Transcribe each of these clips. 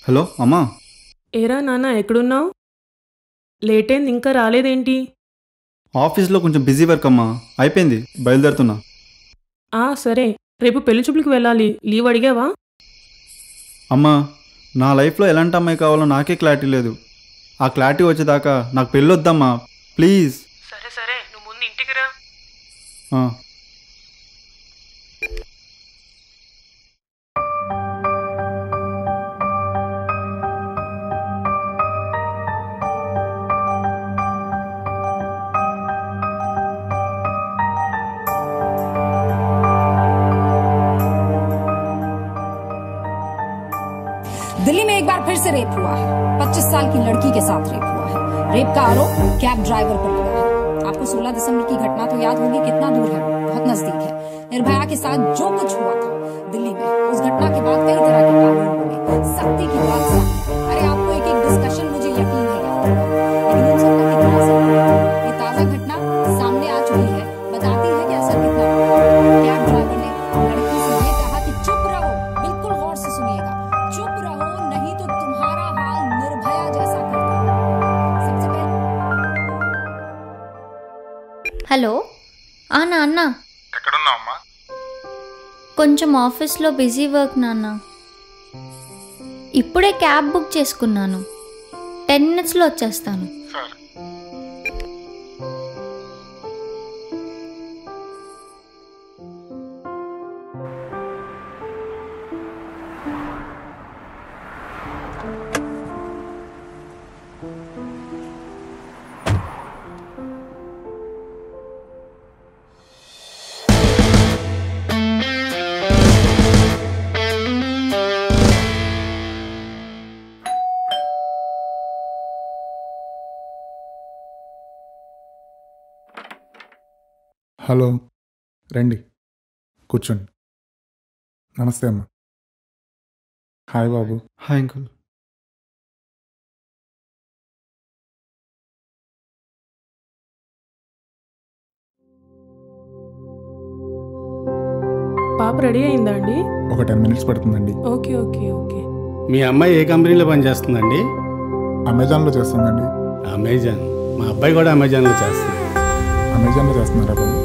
Hello అమ్మా ఏరా నాన్న ఎక్కడున్నావు లేట్ అయింది ఇంకా రాలేదేంటి ఆఫీస్లో కొంచెం బిజీ వర్క్ అమ్మా అయిపోయింది బయలుదేరుతున్నా ఆ సరే రేపు పెళ్లి చూపులకు వెళ్ళాలి లీవ్ అడిగావా అమ్మా నా లైఫ్లో ఎలాంటి అమ్మాయి కావాలో నాకే క్లారిటీ లేదు ఆ క్లారిటీ వచ్చేదాకా నాకు పెళ్ళొద్దమ్మా ప్లీజ్ సరే సరే నువ్వు ముందు ఇంటికి రా ఆ. दिल्ली में एक बार फिर से रेप हुआ है 25 साल की लड़की के साथ रेप हुआ है रेप का आरोप कैब ड्राइवर पर लगा है आपको 16 दिसंबर की घटना तो याद होगी कितना दूर है वो? बहुत नजदीक है निर्भया के साथ जो कुछ हुआ था दिल्ली में उस घटना के बाद कई तरह के कानून बने सख्ती की बात सामने आई। अरे आपको एक एक डिस्कशन मुझे यकीन है याद होगा लेकिन उन सबका कितना असर पड़ा ये ताजा घटना सामने आ चुकी है बताती है कि असर कितना पड़ा कैब ड्राइवर ने लड़की से ये कहा कि चुप रहो बिल्कुल गौर से सुनिएगा चुप रहो नहीं तो तुम्हारा हाल निर्भया जैसा कर दूंगा सबसे पहले హలో ఆ నాన్న ఎక్కడున్నావమ్మా కొంచెం ఆఫీస్లో బిజీ వర్క్ నాన్న ఇప్పుడే క్యాబ్ బుక్ చేసుకున్నాను టెన్ మినిట్స్లో వచ్చేస్తాను సరే హలో రండి కూర్చోండి నమస్తే అమ్మ హాయ్ బాబు హాయ్ అంకుల్ పాప రెడీ అయిందా అండి ఒక టెన్ మినిట్స్ పడుతుందండి ఓకే ఓకే ఓకే మీ అమ్మాయి ఏ కంపెనీలో పనిచేస్తుందండి అమెజాన్లో చేస్తుందండి అమెజాన్ మా అబ్బాయి కూడా అమెజాన్లో చేస్తుంది అమెజాన్లో చేస్తున్నారా బాబు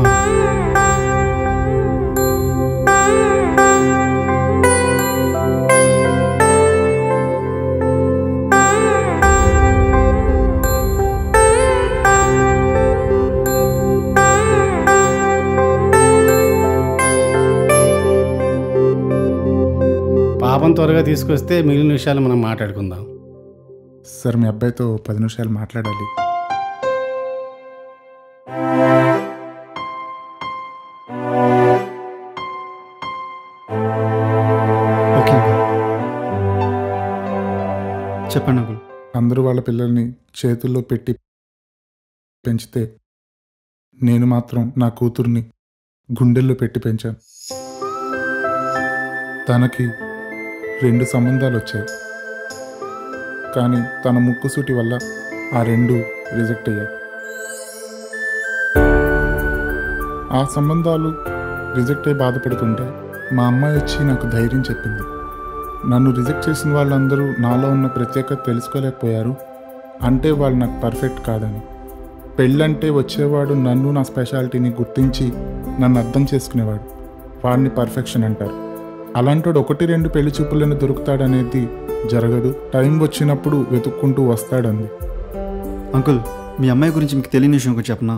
పాపం త్వరగా తీసుకొస్తే మిగిలిన విషయాలు మనం మాట్లాడుకుందాం సార్ మీ అబ్బాయితో పది నిమిషాలు మాట్లాడాలి ఓకే అంకుల్ చెప్పండి అంకుల్ అందరూ వాళ్ళ పిల్లల్ని చేతుల్లో పెట్టి పెంచితే నేను మాత్రం నా కూతుర్ని గుండెల్లో పెట్టి పెంచాను తనకి రెండు సంబంధాలు వచ్చాయి కానీ తన ముక్కుసూటి వల్ల ఆ రెండు రిజెక్ట్ అయ్యాయి ఆ సంబంధాలు రిజెక్ట్ అయి బాధపడుతుంటే మా అమ్మాయి వచ్చి నాకు ధైర్యం చెప్పింది నన్ను రిజెక్ట్ చేసిన వాళ్ళందరూ నాలో ఉన్న ప్రత్యేకత తెలుసుకోలేకపోయారు అంటే వాళ్ళు నాకు పర్ఫెక్ట్ కాదని పెళ్ళంటే వచ్చేవాడు నన్ను నా స్పెషాలిటీని గుర్తించి నన్ను అర్థం చేసుకునేవాడు వాడిని పర్ఫెక్షన్ అంటారు అలాంటోడు ఒకటి రెండు పెళ్లి చూపులను దొరుకుతాడనేది జరగదు టైం వచ్చినప్పుడు వెతుక్కుంటూ వస్తాడంది అంకుల్ మీ అమ్మాయి గురించి మీకు తెలియని విషయం ఒకటి చెప్పనా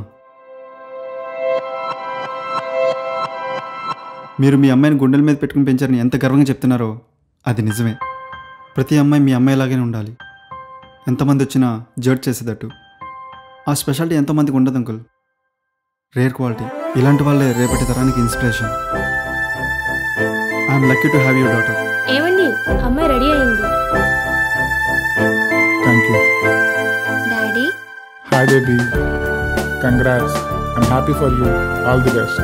మీరు మీ అమ్మాయిని గుండెల మీద పెట్టుకుని పెంచారని ఎంత గర్వంగా చెప్తున్నారో అది నిజమే ప్రతి అమ్మాయి మీ అమ్మాయిలాగానే ఉండాలి ఎంతమంది వచ్చినా జడ్జ్ చేసేటట్టు ఆ స్పెషాలిటీ ఎంతోమందికి ఉండదు అంకుల్ రేర్ క్వాలిటీ ఇలాంటి వాళ్ళే రేపటి తరానికి inspiration I'm lucky to have your daughter ఏమండి అమ్మాయి రెడీ అయింది thank you daddy hi baby congrats I'm happy for you all the best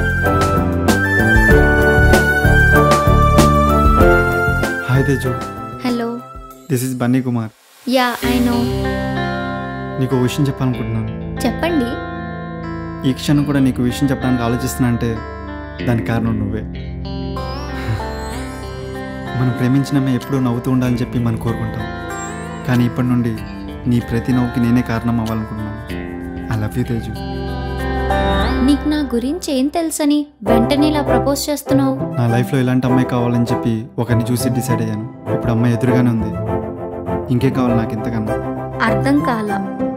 hi Teju hello this is Bunny Kumar yeah I know నీకు ఒక విషయం చెప్పాలనుకుంటున్నాను చెప్పండి ఈ క్షణం కూడా నీకు విషయం చెప్పడానికి ఆలోచిస్తున్నా అంటే దానికి కారణం నువ్వే మనం ప్రేమించినమే ఎప్పుడూ నవ్వుతూ ఉండాలని చెప్పి మనం కోరుకుంటాం కానీ ఇప్పటి నుండి నీ ప్రతి నవ్వుకి నేనే కారణం అవ్వాలనుకుంటున్నాను ఐ లవ్ యూ తేజు నీకు నా గురించి ఏం తెలుసని వెంటనే ఇలా ప్రపోజ్ చేస్తున్నావు నా లైఫ్లో ఇలాంటి అమ్మాయి కావాలని చెప్పి ఒకరిని చూసి డిసైడ్ అయ్యాను ఇప్పుడు అమ్మాయి ఎదురుగానే ఉంది ఇంకేం కావాలి నాకు ఇంతకన్నా అర్థం కాలా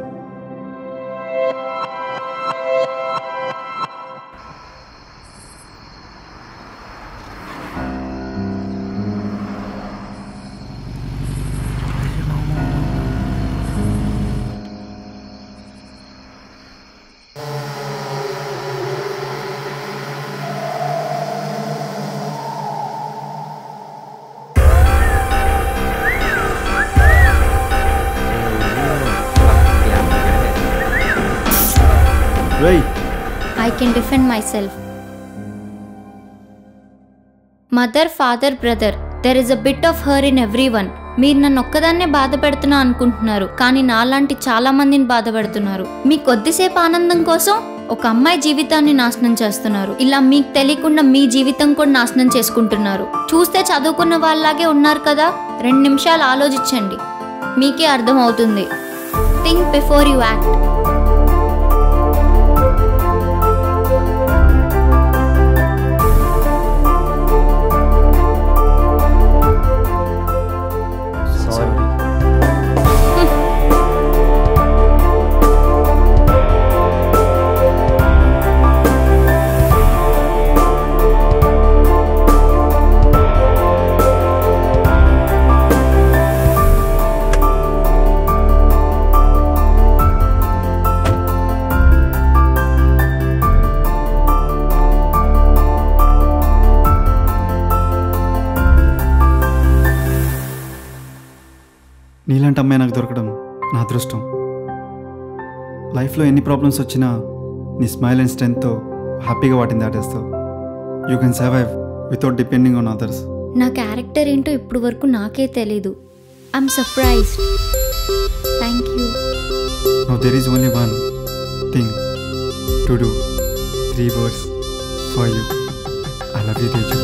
రై I can defend myself mother father brother there is a bit of her in every one మీరు నన్ను ఒక్కదాన్నే బాధ పెడుతున్నా అనుకుంటున్నారు కానీ నాలాంటి చాలా మందిని బాధ పెడుతున్నారు మీ కొద్దిసేపు ఆనందం కోసం ఒక అమ్మాయి జీవితాన్ని నాశనం చేస్తున్నారు ఇలా మీకు తెలియకుండా మీ జీవితం కూడా నాశనం చేసుకుంటున్నారు చూస్తే చదువుకున్న వాళ్ళలాగే ఉన్నారు కదా రెండు నిమిషాలు ఆలోచించండి మీకే అర్థం అవుతుంది థింక్ బిఫోర్ యు యాక్ట్ నీలాంటి అమ్మాయి నాకు దొరకడం నా అదృష్టం లైఫ్లో ఎన్ని ప్రాబ్లమ్స్ వచ్చినా నీ స్మైల్ అండ్ స్ట్రెంగ్త్తో హ్యాపీగా వాటిని దాటేస్తావు you can survive without depending on others నా క్యారెక్టర్ ఏంటో ఇప్పుడు వరకు నాకే తెలీదు I'm surprised thank you no there is only one thing to do three words for you I love you Teju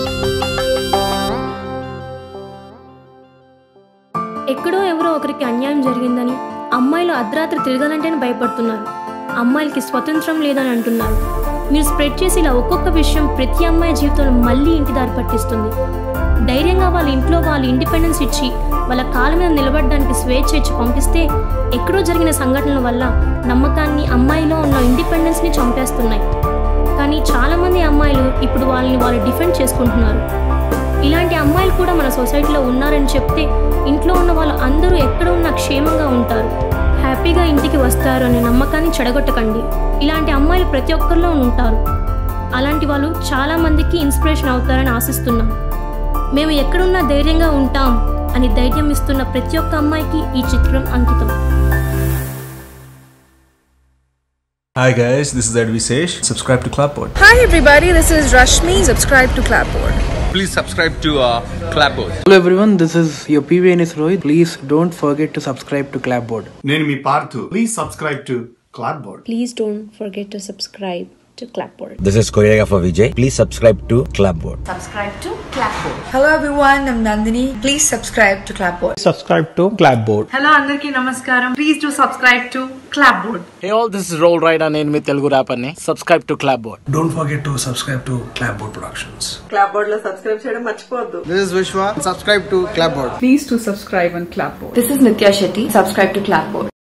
ఎక్కడో ఎవరో ఒకరికి అన్యాయం జరిగిందని అమ్మాయిలు అర్ధరాత్రి తిరగాలంటేనే భయపడుతున్నారు అమ్మాయిలకి స్వతంత్రం లేదని అంటున్నారు మీరు స్ప్రెడ్ చేసి ఇలా ఒక్కొక్క విషయం ప్రతి అమ్మాయి జీవితంలో మళ్ళీ ఇంటి దారి పట్టిస్తుంది ధైర్యంగా వాళ్ళ ఇంట్లో వాళ్ళు ఇండిపెండెన్స్ ఇచ్చి వాళ్ళ కాళ్ళ మీద నిలబడడానికి స్వేచ్ఛ ఇచ్చి పంపిస్తే ఎక్కడో జరిగిన సంఘటనల వల్ల నమ్మకాన్ని అమ్మాయిలో ఉన్న ఇండిపెండెన్స్ని చంపేస్తున్నాయి కానీ చాలామంది అమ్మాయిలు ఇప్పుడు వాళ్ళని వాళ్ళు డిఫెండ్ చేసుకుంటున్నారు ఇలాంటి అమ్మాయిలు కూడా మన సొసైటీలో ఉన్నారని చెప్తే ఇంట్లో ఉన్న వాళ్ళు అందరూ ఎక్కడ ఉన్నా క్షేమంగా ఉంటారు హ్యాపీగా ఇంటికి వస్తారు అనే నమ్మకాన్ని చెడగొట్టకండి ఇలాంటి అమ్మాయిలు ప్రతి ఒక్కరిలో ఉంటారు అలాంటి వాళ్ళు చాలా మందికి ఇన్స్పిరేషన్ అవుతారని ఆశిస్తున్నాం మేము ఎక్కడున్నా ధైర్యంగా ఉంటాం అని ధైర్యం ఇస్తున్న ప్రతి ఒక్క అమ్మాయికి ఈ చిత్రం అంకితం Hi guys, this is Advisesh. Subscribe to Clapboard. Hi everybody, this is Rashmi. Subscribe to Clapboard. Please subscribe to uh, Clapboard. Hello everyone, this is your PVNS Rohit. Please don't forget to subscribe to Clapboard. నేను మీ Parthu please subscribe to Clapboard Please don't forget to subscribe to Clapboard. This is choreographer Vijay. Please subscribe to Clapboard. Subscribe to Clapboard. Hello everyone, I'm Nandini. Please subscribe to Clapboard. Subscribe to Clapboard. Hello అందరికీ నమస్కారం please to subscribe to Clapboard. Hey all, this is Roll Rider నేను మీ Telugu rapper ని subscribe to Clapboard. Don't forget to subscribe to Clapboard Productions. Clapboard లో subscribe చేయడం మర్చిపోవద్దు This is Vishwa. Subscribe to Clapboard. Please to subscribe on Clapboard. This is Nitya Shetty. Subscribe to Clapboard.